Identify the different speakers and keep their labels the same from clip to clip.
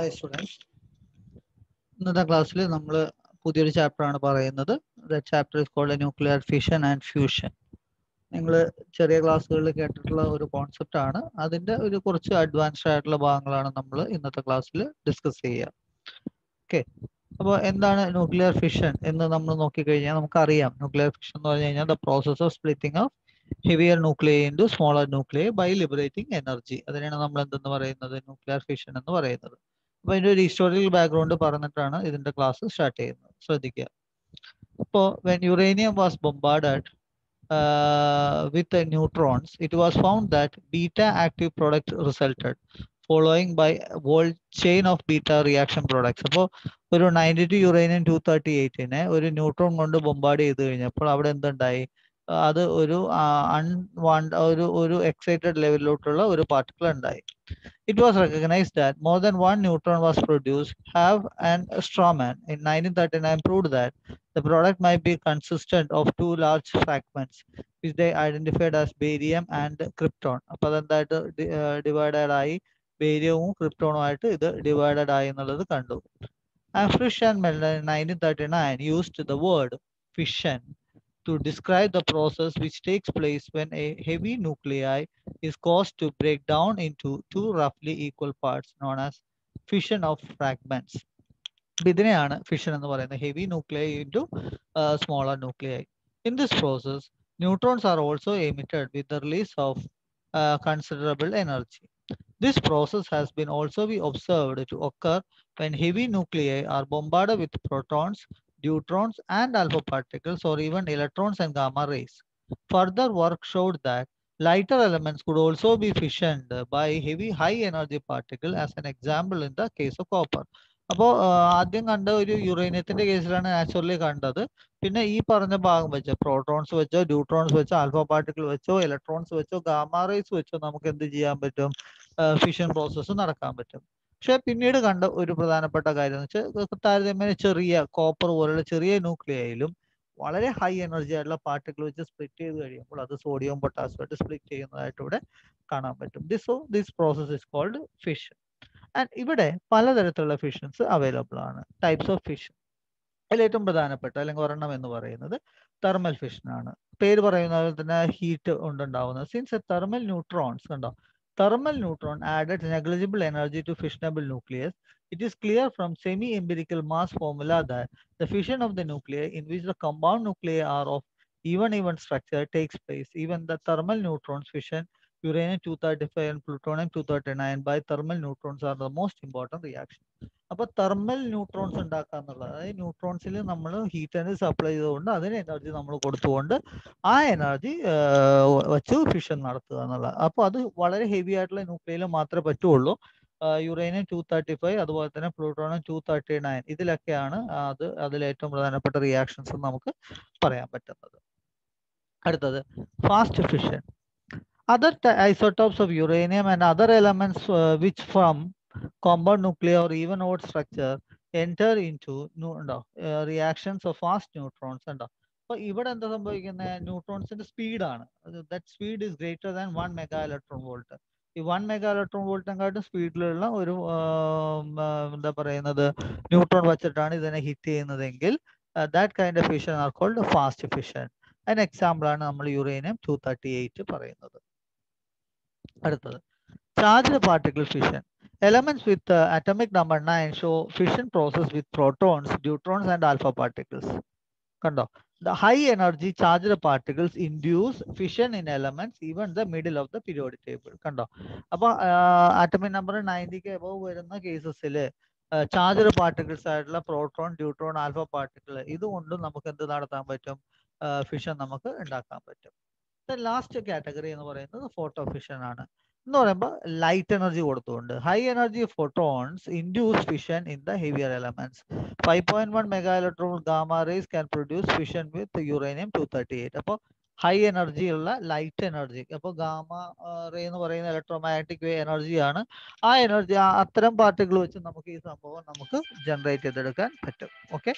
Speaker 1: High students ഇന്നത്തെ ക്ലാസ്സിൽ നമ്മൾ പുതിയൊരു ചാപ്റ്റർ ആണ് പറയുന്നത് the chapter is called nuclear fission and fusion നിങ്ങൾ ചെറിയ ക്ലാസ്സുകളിൽ കേട്ടിട്ടുള്ള ഒരു കോൺസെപ്റ്റ് ആണ് അതിന്റെ ഒരു കുറച്ച് അഡ്വാൻസ്ഡ് ആയിട്ടുള്ള ഭാഗങ്ങളാണ് നമ്മൾ ഇന്നത്തെ ക്ലാസ്സിൽ ഡിസ്കസ് ചെയ്യുക ഓക്കെ അപ്പോൾ എന്താണ് ന്യൂക്ലിയർ ഫിഷൻ എന്ന് നമ്മൾ നോക്കിക്കഴിഞ്ഞാൽ നമുക്കറിയാം ന്യൂക്ലിയർ ഫിഷൻ എന്ന് പറഞ്ഞു കഴിഞ്ഞാൽ the process of splitting of heavier nuclei into smaller nuclei by liberating energy അതിനാണ് നമ്മൾ എന്തെന്ന് പറയുന്നത് ന്യൂക്ലിയർ ഫിഷൻ എന്ന് പറയുന്നത് അപ്പൊ അതിന്റെ ഒരു ഹിസ്റ്റോറിക്കൽ ബാക്ക്ഗ്രൗണ്ട് പറഞ്ഞിട്ടാണ് ഇതിന്റെ ക്ലാസ് സ്റ്റാർട്ട് ചെയ്യുന്നത് ശ്രദ്ധിക്കുക അപ്പോൾ when uranium was bombarded with neutrons it was found that beta active product resulted following by whole chain of beta reaction products അപ്പോൾ ഒരു ninety two uranium two thirty എയ്റ്റിനെ ഒരു neutron കൊണ്ട് ബൊംബാർഡ് ചെയ്ത് കഴിഞ്ഞപ്പോൾ അവിടെ എന്തുണ്ടായി അത് ഒരു അൺവാണ്ട് ഒരു ഒരു എക്സൈറ്റഡ് ലെവലിലോട്ടുള്ള ഒരു പാർട്ടിക്കിൾ ഉണ്ടായി it was recognised that more than one neutron was produce have and Strassmann in nineteen thirty nine proved that the product may be consistent of two large fragments which they identified as barium and krypton അപ്പൊ അതെന്തായിട്ട് divided ആയി ബേരിയവും ക്രിപ്റ്റോണുമായിട്ട് ഇത് divided ആയി എന്നുള്ളത് കണ്ടു Frisch and Meitner nineteen thirty nine used the word fission to describe the process which takes place when a heavy nuclei is caused to break down into two roughly equal parts known as fission of fragments. ഇതിനെയാണ് fission എന്ന് പറയുന്നത് heavy nuclei into smaller nuclei in this process neutrons are also emitted with the release of considerable energy this process has been also be observed to occur when heavy nuclei are bombarded with protons neutrons and alpha particles or even electrons and gamma rays. Further work showed that lighter elements could also be fissioned by heavy high energy particle as an example in the case of copper. അപ്പോൾ ആദ്യം കണ്ട ഒരു യുറേനിയത്തിന്റെ കേസിലാണ് naturally കണ്ടത് പിന്നെ ഈ പറഞ്ഞ ഭാഗം വെച്ച് പ്രോട്ടോൺസ് വെച്ചോ ന്യൂട്രോൺസ് വെച്ചോ ആൽഫ പാർട്ടിക്കിൾ വെച്ചോ ഇലക്ട്രോൺസ് വെച്ചോ ഗാമാ റേസ് വെച്ചോ നമുക്ക് എന്ത് ചെയ്യാൻ പറ്റും ഫിഷൻ പ്രോസസ്സ് നടക്കാൻ പറ്റും പക്ഷെ പിന്നീട് കണ്ട ഒരു പ്രധാനപ്പെട്ട കാര്യം എന്ന് വെച്ചാൽ താരതമ്യേന ചെറിയ കോപ്പർ പോലുള്ള ചെറിയ ന്യൂക്ലിയയിലും വളരെ ഹൈ എനർജി ആയിട്ടുള്ള പാർട്ടിക്കിൾ വെച്ച് സ്പ്ലിറ്റ് ചെയ്ത് കഴിയുമ്പോൾ അത് സോഡിയം പൊട്ടാസ്യം ആയിട്ട് സ്പ്ലിറ്റ് ചെയ്യുന്നതായിട്ട് ഇവിടെ കാണാൻ പറ്റും this this process is called fission and ഇവിടെ പലതരത്തിലുള്ള ഫിഷൻസ് അവൈലബിൾ ആണ് ടൈപ്സ് ഓഫ് ഫിഷൻ അതിൽ ഏറ്റവും പ്രധാനപ്പെട്ട അല്ലെങ്കിൽ ഒരെണ്ണം എന്ന് പറയുന്നത് തെർമൽ ഫിഷൻ ആണ് പേര് പറയുന്ന പോലെ തന്നെ ഹീറ്റ് കൊണ്ടുണ്ടാവുന്നത് സിൻസ് തെർമൽ ന്യൂട്രോൺസ് കണ്ടോ thermal neutron added negligible energy to fissionable nucleus, it is clear from semi-empirical mass formula that the fission of the nuclei in which the compound nuclei are of even-even structure takes place. Even the thermal neutrons fission uranium-235 and plutonium-239 by thermal neutrons are the most important reaction. അപ്പൊ thermal neutrons ഉണ്ടാക്കുക എന്നുള്ളത് അതായത് ന്യൂട്രോൺസിൽ നമ്മൾ heat energy supply ചെയ്തുകൊണ്ട് അതിന് energy നമ്മൾ കൊടുത്തുകൊണ്ട് ആ എനർജി വെച്ച് ഫിഷൻ നടത്തുക എന്നുള്ളത് അപ്പോൾ അത് വളരെ ഹെവി ആയിട്ടുള്ള ന്യൂക്ലിയയിൽ മാത്രമേ പറ്റുള്ളൂ യുറേനിയം ടു തേർട്ടി ഫൈവ് അതുപോലെ തന്നെ പ്ലൂട്ടോണിയം ടു തേർട്ടി നയൻ ഇതിലൊക്കെയാണ് അത് അതിൽ ഏറ്റവും പ്രധാനപ്പെട്ട റിയാക്ഷൻസ് നമുക്ക് പറയാൻ പറ്റുന്നത് അടുത്തത് fast fission other isotopes of uranium and other elements which from compound nuclei or even odd structure enter into reactions of fast neutrons ഉണ്ടോ അപ്പൊ ഇവിടെ എന്താ സംഭവിക്കുന്നത് ന്യൂട്രോൺസിന്റെ സ്പീഡാണ് that speed is greater than one mega electron volt ഈ one mega electron വോൾട്ടിനെക്കാട്ടും സ്പീഡിലുള്ള ഒരു എന്താ പറയുന്നത് ന്യൂട്രോൺ വെച്ചിട്ടാണ് ഇതിനെ ഹിറ്റ് ചെയ്യുന്നതെങ്കിൽ that kind of fission are called fast fission അതിന് എക്സാമ്പിൾ ആണ് നമ്മൾ യുറേനിയം ടു തേർട്ടി എയ്റ്റ് പറയുന്നത് അടുത്തത് charge particle fission Elements with uh, atomic number 9 show fission process with protons, neutrons, and alpha particles. Kando. The high energy charged particles induce fission in elements even the middle of the periodic table. Kando. അപ്പൊ atomic number നയൻറ്റിക്ക് above വരുന്ന കേസസിൽ charged particles ആയിട്ടുള്ള proton deuteron alpha particle ഇതുകൊണ്ടും നമുക്ക് എന്ത് നടത്താൻ പറ്റും ഫിഷൻ നമുക്ക് ഉണ്ടാക്കാൻ പറ്റും ലാസ്റ്റ് കാറ്റഗറി എന്ന് പറയുന്നത് ഫോട്ടോ ഫിഷൻ ആണ് എന്ന് പറയുമ്പോൾ ലൈറ്റ് എനർജി കൊടുത്തുകൊണ്ട് high energy photons induce fission in the heavier elements five point one mega electron gamma rays can produce fission with uranium two thirty eight അപ്പോൾ ഹൈ എനർജി ഉള്ള light energy അപ്പോൾ gamma ray എന്ന് പറയുന്ന electromagnetic വേ എനർജിയാണ് ആ energy അത്തരം particle വെച്ച് നമുക്ക് ഈ സംഭവം നമുക്ക് ജനറേറ്റ് ചെയ്തെടുക്കാൻ പറ്റും ഓക്കെ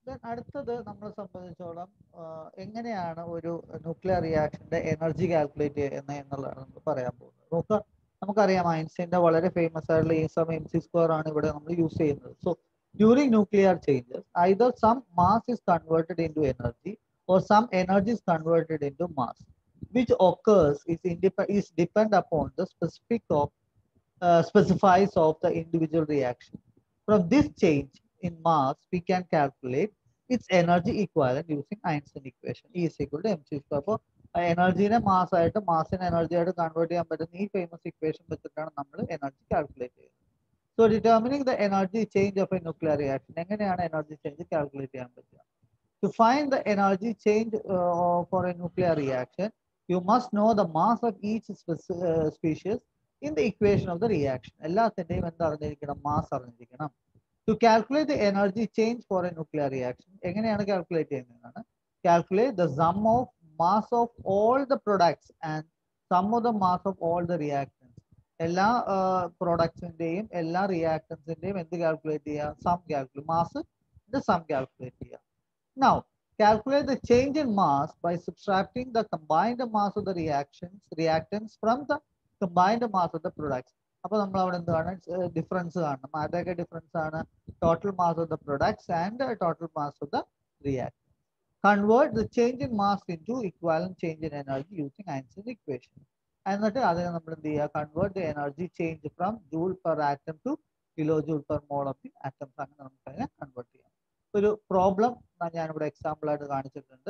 Speaker 1: Then അടുത്തത് നമ്മളെ സംബന്ധിച്ചോളം ആഹ് എങ്ങനെയാണ് ഒരു ന്യൂക്ലിയർ റിയാക്ഷന്റെ എനർജി കാൽക്കുലേറ്റ് ചെയ്യുന്നത് എന്നുള്ളതാണ് നമ്മൾ പറയാൻ പോകുന്നത് നോക്കുക നമുക്കറിയാം ഐൻസ്റ്റൈന്റെ വളരെ ഫേമസ് ആയിട്ടുള്ള ഈ സം എം സി സ്ക്വയർ ആണ് ഇവിടെ നമ്മൾ യൂസ് ചെയ്യുന്നത് so during nuclear changes either some mass is converted into energy or some energy is converted into mass, which occurs is, indep- is depend upon the specific of uh, specifies of the individual reaction. From this change in mass, we can calculate its energy equivalent using Einstein equation. E is equal to mc square. അപ്പോൾ എനർജീനെ mass ആയിട്ട് മാസിനെ energy ആയിട്ട് convert ചെയ്യാൻ പറ്റുന്ന ഈ famous equation വെച്ചിട്ടാണ് നമ്മൾ energy calculate ചെയ്യുന്നത് so determining the energy change of a nuclear reaction എങ്ങനെയാണ് എനർജി ചേഞ്ച് കാൽക്കുലേറ്റ് ചെയ്യാൻ പറ്റുക To find the energy change uh, for a nuclear reaction, you must know the mass of each spec- uh, species in the equation of the reaction. എല്ലാത്തിന്റെയും എന്ത് അറിഞ്ഞിരിക്കണം mass അറിഞ്ഞിരിക്കണം to calculate the energy change for a nuclear reaction എങ്ങനെയാണ് calculate ചെയ്യുന്നതാണ് calculate the sum of mass of all the products and sum of the mass of all the reactions എല്ലാ പ്രൊഡക്ട്സിന്റെയും എല്ലാ റിയാക്ഷൻസിന്റെയും എന്ത് കാൽക്കുലേറ്റ് ചെയ്യുക sum calculate mass sum calculate ചെയ്യുക Now, calculate the change in mass by subtracting the combined mass of the reactions, reactants from the combined mass of the products. അപ്പോൾ നമ്മൾ അവിടെ എന്താണ് ഡിഫറൻസ് കാണണം ആരുടെയൊക്കെ ഡിഫറൻസ് ആണ് total mass of the products and total mass of the reaction convert the change in mass into equivalent change in energy using answer equation എന്നിട്ട് അതിനെ നമ്മൾ എന്ത് ചെയ്യുക convert the energy change from joule per atom to kilo joule per mole of the atoms അങ്ങനെ നമുക്ക് അതിനെ convert ചെയ്യാം ഒരു പ്രോബ്ലം ഞാനിവിടെ എക്സാമ്പിൾ ആയിട്ട് കാണിച്ചിട്ടുണ്ട്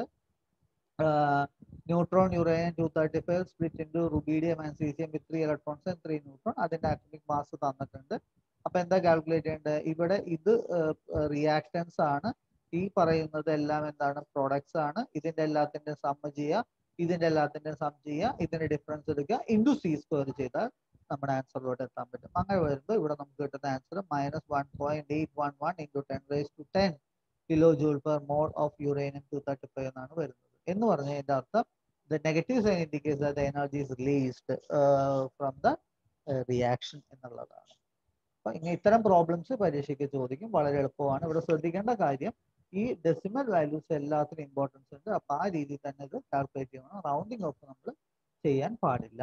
Speaker 1: neutron uranium two thirty five split into rubidium and caesium with three electrons and three neutron അതിന്റെ atomic mass തന്നിട്ടുണ്ട് അപ്പൊ എന്താ കാൽക്കുലേറ്റ് ചെയ്യേണ്ടത് ഇവിടെ ഇത് റിയാക്ടൻസ് ആണ് ഈ പറയുന്നത് എല്ലാം എന്താണ് പ്രോഡക്ട്സ് ആണ് ഇതിന്റെ എല്ലാത്തിന്റെ സം ചെയ്യുക ഇതിന്റെ എല്ലാത്തിന്റെ സം ചെയ്യുക ഇതിന്റെ ഡിഫറൻസ് എടുക്കുക ഇൻറ്റു സി സ്ക്വയർ ചെയ്താൽ നമ്മുടെ ആൻസറിലോട്ട് എത്താൻ പറ്റും അങ്ങനെ വരുമ്പോൾ ഇവിടെ നമുക്ക് കിട്ടുന്ന answer minus one point eight one one into ten raise to ten kilo joule per mole of uranium two thirty five എന്നാണ് വരുന്നത് എന്ന് പറഞ്ഞതിന്റെ അർത്ഥം the negative sign indicates the energy is released from the reaction എന്നുള്ളതാണ് അപ്പൊ ഇങ്ങനെ ഇത്തരം problems പരീക്ഷയ്ക്ക് ചോദിക്കും വളരെ എളുപ്പമാണ് ഇവിടെ ശ്രദ്ധിക്കേണ്ട കാര്യം ഈ ഡെസിമൽ വാല്യൂസ് എല്ലാത്തിനും ഇമ്പോർട്ടൻസ് ഉണ്ട് അപ്പൊ ആ രീതിയിൽ തന്നെ ഇത് കാൽക്കുലേറ്റ് ചെയ്യണം റൗണ്ടിങ് ഓഫ് നമ്മൾ ചെയ്യാൻ പാടില്ല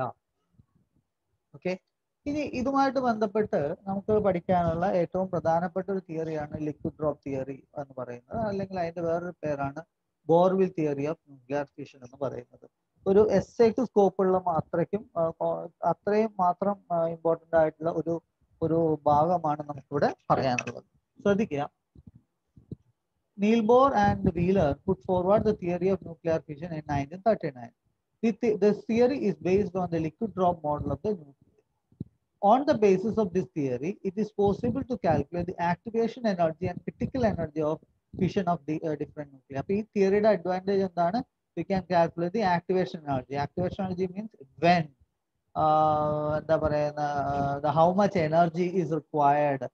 Speaker 1: ഓക്കെ ഇനി ഇതുമായിട്ട് ബന്ധപ്പെട്ട് നമുക്ക് പഠിക്കാനുള്ള ഏറ്റവും പ്രധാനപ്പെട്ട ഒരു തിയറിയാണ് ലിക്വിഡ് ഡ്രോപ്പ് തിയറി എന്ന് പറയുന്നത് അല്ലെങ്കിൽ അതിന്റെ വേറൊരു പേരാണ് Bohr Wheeler theory of nuclear fission എന്ന് പറയുന്നത് ഒരു എസ് ഐക്ക് സ്കോപ്പുള്ള അത്രയ്ക്കും അത്രയും മാത്രം ഇമ്പോർട്ടന്റ് ആയിട്ടുള്ള ഒരു ഒരു ഭാഗമാണ് നമുക്കിവിടെ പറയാനുള്ളത് ശ്രദ്ധിക്കുക Niels Bohr and Wheeler put forward the theory of nuclear fission in nineteen thirty nine This theory is based on the liquid drop model of the nucleus. On the basis of this theory, it is possible to calculate the activation energy and critical energy of fission of the uh, different nuclei. അപ്പോൾ ഈ തിയറിയുടെ advantage എന്താണ് we can calculate the activation energy activation energy means when എന്താ പറയുന്ന how much energy is required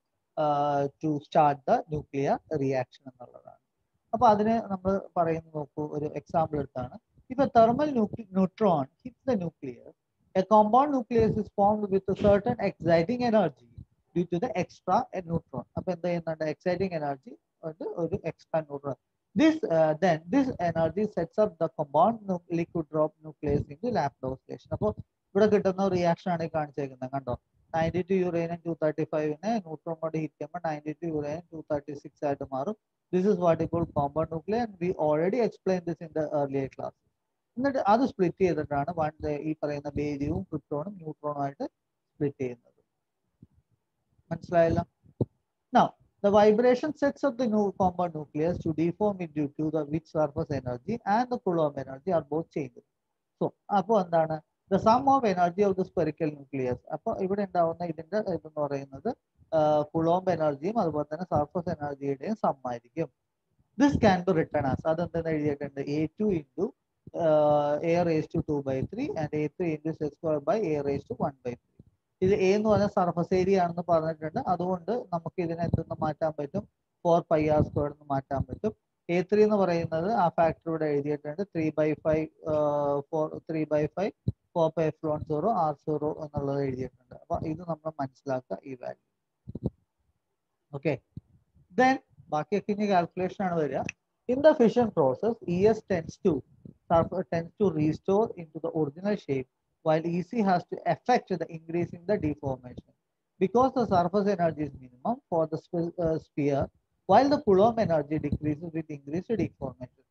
Speaker 1: to start the nuclear reaction എന്നുള്ളതാണ് അപ്പൊ അതിന് നമ്മൾ പറയുന്നത് നോക്കൂ ഒരു എക്സാമ്പിൾ എടുത്താണ് If a thermal neutron hits the nucleus, a compound nucleus is formed with a certain exciting energy due to the extra neutron. അപ്പോൾ എന്താ ചെയ്യുന്നുണ്ട് exciting energy ഒരു extra neutron. This uh, then this energy sets up the compound liquid drop nucleus into Laplace oscillation. അപ്പോൾ ഇവിടെ കിട്ടുന്ന reaction ആണ് ഈ കാണിച്ചേക്കുന്നത് കണ്ടോ ninety two uranium two thirty ഫൈവിനെ ന്യൂട്രോൺ കൊണ്ട് ഹിറ്റ് ചെയ്യുമ്പോൾ ninety two uranium two thirty six ആയിട്ട് മാറും ദിസ് ഇസ് വാട്ട് ഇപ്പോൾ compound nuclear and we already explain this in the earlier class എന്നിട്ട് അത് സ്പ്ലിറ്റ് ചെയ്തിട്ടാണ് വൺ ഈ പറയുന്ന ബേരിയവും ക്രിപ്റ്റോണും ന്യൂട്രോണും ആയിട്ട് സ്പ്ലിറ്റ് ചെയ്യുന്നത് മനസ്സിലായല്ലോ Now, the vibration sets of the new compound nucleus to deform it due to the which surface energy and the Coulomb energy are both changed. So, അപ്പോൾ എന്താണ് the sum of energy of the spherical nucleus അപ്പോൾ ഇവിടെ ഉണ്ടാവുന്ന ഇതിന്റെ ഇതെന്ന് പറയുന്നത് കുളോംബ് എനർജിയും അതുപോലെ തന്നെ സർഫസ് എനർജിയുടെയും സം ആയിരിക്കും this can be written as അതെന്തെന്ന് എഴുതിയിട്ടുണ്ട് A two into A raise to two by three and A three into sex square by A raise to one by three ഇത് എ എന്ന് പറഞ്ഞാൽ സർഫസ് ഏരിയ ആണെന്ന് പറഞ്ഞിട്ടുണ്ട് അതുകൊണ്ട് നമുക്ക് ഇതിനെ എന്തെന്ന് മാറ്റാൻ പറ്റും ഫോർ പൈ ആർ സ്ക്വയർ എന്ന് മാറ്റാൻ പറ്റും എ ത്രീ എന്ന് പറയുന്നത് ആ ഫാക്ടർ ഇവിടെ എഴുതിയിട്ടുണ്ട് three by five four three by five four pi epsilon zero R zero എന്നുള്ളത് എഴുതിയിട്ടുണ്ട് അപ്പൊ ഇത് നമ്മൾ മനസ്സിലാക്കുക ഈ വാല്യൂ ഓക്കെ ദെൻ ബാക്കിയൊക്കെ ഇനി കാൽക്കുലേഷൻ ആണ് വരിക in the fission process E S tends to tends to restore into the original shape while EC has to affect the increase in the deformation. Because the surface energy is minimum for the sp- uh, sphere, while the Coulomb energy decreases with increased deformation.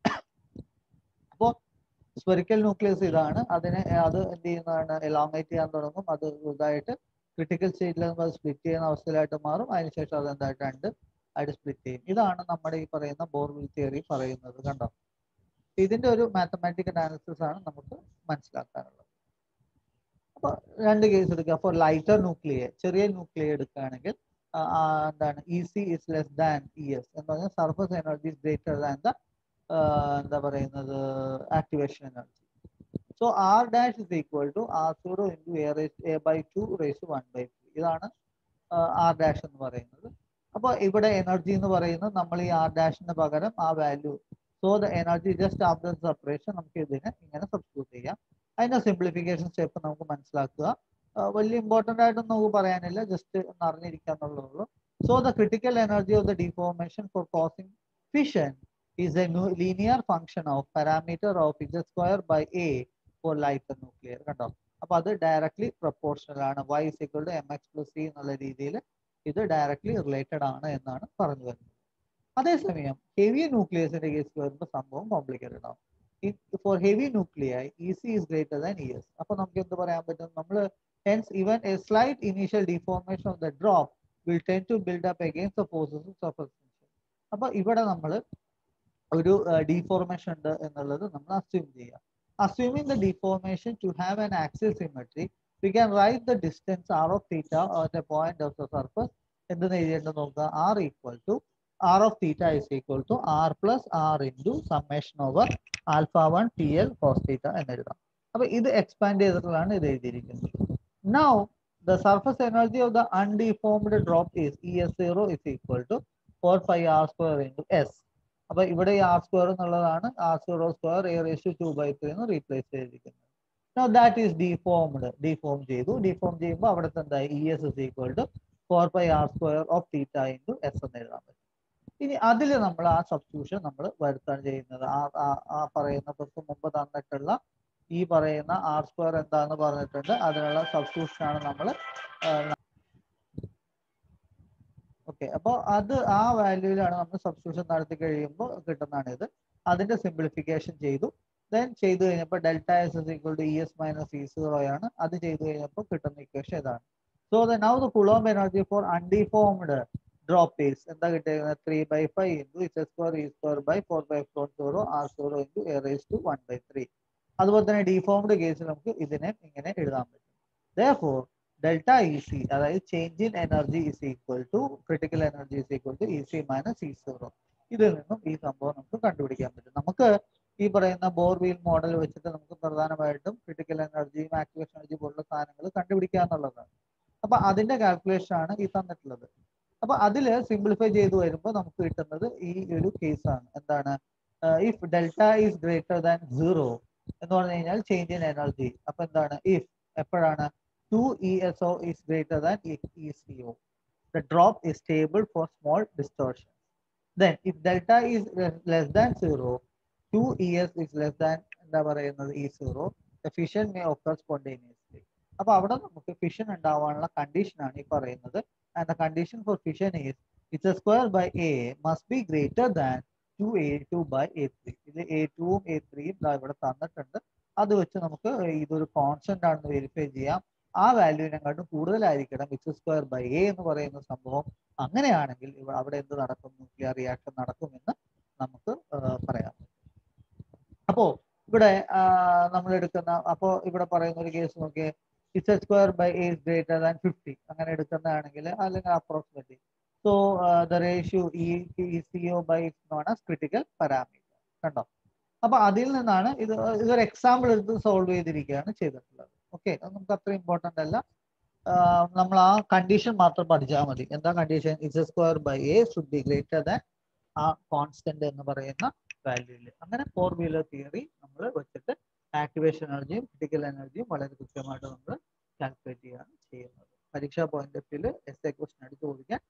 Speaker 1: അപ്പോൾ spherical nucleus ഇതാണ് അതിനെ അത് എന്ത് ചെയ്യുന്നതാണ് elongate ചെയ്യാൻ തുടങ്ങും അത് ഇതായിട്ട് ക്രിട്ടിക്കൽ സ്റ്റേറ്റിൽ അത് സ്പ്ലിറ്റ് ചെയ്യുന്ന അവസ്ഥയിലായിട്ട് മാറും അതിനുശേഷം അത് എന്തായിട്ട് രണ്ട് ആയിട്ട് സ്പ്ലിറ്റ് ചെയ്യും ഇതാണ് നമ്മുടെ ഈ പറയുന്ന ബോർവിൽ തിയറി പറയുന്നത് കണ്ടോ ഇതിന്റെ ഒരു മാത്തമാറ്റിക്കൽ അനാലിസിസ് ആണ് നമുക്ക് മനസ്സിലാക്കാനുള്ളത് അപ്പൊ രണ്ട് കേസ് എടുക്കുക ഫോർ ലൈറ്റർ ന്യൂക്ലിയ ചെറിയ ന്യൂക്ലിയ എടുക്കുകയാണെങ്കിൽ എന്താണ് E C is less than E S എന്ന് പറഞ്ഞാൽ surface energy is greater than the എന്താ പറയുന്നത് activation energy so R dash is equal to R zero into A raise A by two raise one by three ഇതാണ് R dash എന്ന് പറയുന്നത് അപ്പോൾ ഇവിടെ energy എന്ന് പറയുന്നത് നമ്മൾ ഈ ആർ ഡാഷിന് പകരം ആ value so the energy just after separation നമുക്ക് ഇതിനെ ഇങ്ങനെ സബ്സ്റ്റിറ്റ്യൂട്ട് ചെയ്യാം അതിന്റെ സിംപ്ലിഫിക്കേഷൻ സ്റ്റെപ്പ് നമുക്ക് മനസ്സിലാക്കുക വലിയ ഇമ്പോർട്ടൻ്റ് ആയിട്ടൊന്നും നമുക്ക് പറയാനില്ല ജസ്റ്റ് ഒന്ന് അറിഞ്ഞിരിക്കുക എന്നുള്ളൂ so the critical energy of the deformation for causing fission is a linear function of parameter of is square by A for light nuclear കണ്ടോ അപ്പൊ അത് ഡയറക്ട്ലി പ്രൊപ്പോർഷണൽ ആണ് Y is equal to M X plus C എന്നുള്ള രീതിയിൽ ഇത് directly related ആണ് എന്നാണ് പറഞ്ഞു വരുന്നത് അതേസമയം ഹെവി ന്യൂക്ലിയസിന്റെ കേസ് വരുമ്പോൾ സംഭവം കോംപ്ലിക്കേറ്റഡ് ആവും for heavy nuclei E C is greater than E S അപ്പൊ നമുക്ക് എന്ത് പറയാൻ പറ്റും നമ്മൾ hence even a slight initial deformation of the drop will tend to build up against the forces of extension അപ്പൊ ഇവിടെ നമ്മൾ ഒരു ഡിഫോർമേഷൻ ഉണ്ട് എന്നുള്ളത് നമ്മൾ അസ്യൂം ചെയ്യാം assuming the deformation to have an axial symmetry we can write the distance R of theta at a point of the surface എന്തെന്ന് എഴുതിയിട്ട് നോക്കുക R equal to r of theta is equal to r plus r into summation over alpha 1 pl cos theta എന്ന് എഴുതാം അപ്പൊ ഇത് expand ചെയ്തിട്ടുള്ളതാണ് ഇത് എഴുതിയിരിക്കുന്നത് now the surface energy of the undeformed drop is E S zero is equal to four five R square into S അപ്പൊ ഇവിടെ ഈ ആർ സ്ക്വയർ എന്നുള്ളതാണ് R zero square A raise two by three എന്ന് replace ചെയ്തിരിക്കുന്നത് now that is deformed deform ചെയ്തു deform ചെയ്യുമ്പോൾ അവിടുത്തെ എന്തായി E S is equal to four five R square of theta into S എന്ന് എഴുതാൻ പറ്റും ഇനി അതിൽ നമ്മൾ ആ സബ്സ്റ്റിറ്റ്യൂഷൻ നമ്മൾ വരുത്താണ് ചെയ്യുന്നത് ആ ആ പറയുന്ന തൊട്ട് മുമ്പ് തന്നിട്ടുള്ള ഈ പറയുന്ന ആർ സ്ക്വയർ എന്താന്ന് പറഞ്ഞിട്ടുണ്ട് അതിനുള്ള സബ്സ്റ്റിറ്റ്യൂഷൻ ആണ് നമ്മൾ ഓക്കെ അപ്പോൾ അത് ആ വാല്യൂവിലാണ് നമ്മൾ സബ്സ്റ്റിറ്റ്യൂഷൻ നടത്തി കഴിയുമ്പോൾ കിട്ടുന്നതാണ് ഇത് അതിന്റെ സിംപ്ലിഫിക്കേഷൻ ചെയ്തു ദെൻ ചെയ്തു കഴിഞ്ഞപ്പോൾ delta S is equal to E S minus E zero ആണ് അത് ചെയ്തു കഴിഞ്ഞപ്പോൾ കിട്ടുന്ന ഇക്വേഷൻ ഇതാണ് so the now the Coulomb energy for undeformed drop is എന്താ കിട്ടിയത് three by five into is square E square by four by four zero R zero into A raise to one by three അതുപോലെ തന്നെ deformed കേസിൽ നമുക്ക് ഇതിനെ ഇങ്ങനെ എഴുതാൻ പറ്റും ദോർ ഡെൽറ്റ ഇ സി അതായത് change in energy is equal to critical energy is equal to E C minus E zero ഇതിൽ നിന്നും ഈ സംഭവം നമുക്ക് കണ്ടുപിടിക്കാൻ പറ്റും നമുക്ക് ഈ പറയുന്ന ബോർ വീൽ മോഡൽ വെച്ചിട്ട് നമുക്ക് പ്രധാനമായിട്ടും ക്രിട്ടിക്കൽ എനർജിയും ആക്ടിവേഷൻ എനർജി പോലുള്ള സാധനങ്ങൾ കണ്ടുപിടിക്കുക എന്നുള്ളതാണ് അപ്പൊ അതിന്റെ കാൽക്കുലേഷൻ ആണ് ഈ തന്നിട്ടുള്ളത് അപ്പൊ അതിൽ സിംപ്ലിഫൈ ചെയ്ത് വരുമ്പോൾ നമുക്ക് കിട്ടുന്നത് ഈ ഒരു കേസാണ് എന്താണ് if delta is greater than zero എന്ന് പറഞ്ഞു കഴിഞ്ഞാൽ ചേഞ്ച് ഇൻ എനർജി അപ്പൊ എന്താണ് ഇഫ് എപ്പോഴാണ് two E S O is greater than E C O the drop is stable for small distortion then if delta is less than zero two E S is less than എന്താ പറയുന്നത് E zero the fission may occur spontaneously അപ്പൊ അവിടെ നമുക്ക് fission ഉണ്ടാവാനുള്ള കണ്ടീഷനാണ് ഈ പറയുന്നത് and the condition for fission is it's a square by a must be greater than 2a2 by a3 ഇത് a2 ഉം a3 ഉം ഇവിടെ തന്നിട്ടുണ്ട് അത് വെച്ച് നമുക്ക് ഇതൊരു കോൺസ്റ്റന്റ് ആണെന്ന് വെരിഫൈ ചെയ്യാം ആ വാല്യൂവിനെക്കാട്ടും കൂടുതലായിരിക്കണം ഇറ്റ്സ് സ്ക്വയർ ബൈ എ എന്ന് പറയുന്ന സംഭവം അങ്ങനെയാണെങ്കിൽ ഇവിടെ അവിടെ എന്ത് നടക്കും ന്യൂക്ലിയർ റിയാക്ഷൻ നടക്കുമെന്ന് നമുക്ക് പറയാം അപ്പോ ഇവിടെ നമ്മൾ എടുക്കുന്ന അപ്പോ ഇവിടെ പറയുന്ന ഒരു കേസ് നോക്കിയേ it's A square by A is greater than fifty അങ്ങനെ എടുക്കുന്നതാണെങ്കിൽ അല്ലെങ്കിൽ approximately so the ratio E C O by known as critical parameter കണ്ടോ അപ്പൊ അതിൽ നിന്നാണ് ഇത് ഇതൊരു എക്സാമ്പിൾ എടുത്ത് സോൾവ് ചെയ്തിരിക്കുകയാണ് ചെയ്തിട്ടുള്ളത് ഓക്കെ നമുക്ക് അത്ര ഇമ്പോർട്ടൻ്റ് അല്ല നമ്മൾ ആ കണ്ടീഷൻ മാത്രം പഠിച്ചാൽ മതി എന്താ condition it's A square by A should be greater than ആ കോൺസ്റ്റന്റ് എന്ന് പറയുന്ന വാല്യൂല് അങ്ങനെ ഫോർ വീലർ തിയറി നമ്മൾ വെച്ചിട്ട് ആക്ടിവേഷൻ എനർജിയും ക്രിട്ടിക്കൽ എനർജിയും വളരെ കൃത്യമായിട്ട് നമ്മൾ കാൽക്കുലേറ്റ് ചെയ്യുകയാണ് ചെയ്യുന്നത് പരീക്ഷാ പോയിന്റ് ഓഫ് വ്യൂല് എസ് എ ക്വസ്റ്റൻ എടുത്ത് ചോദിക്കാൻ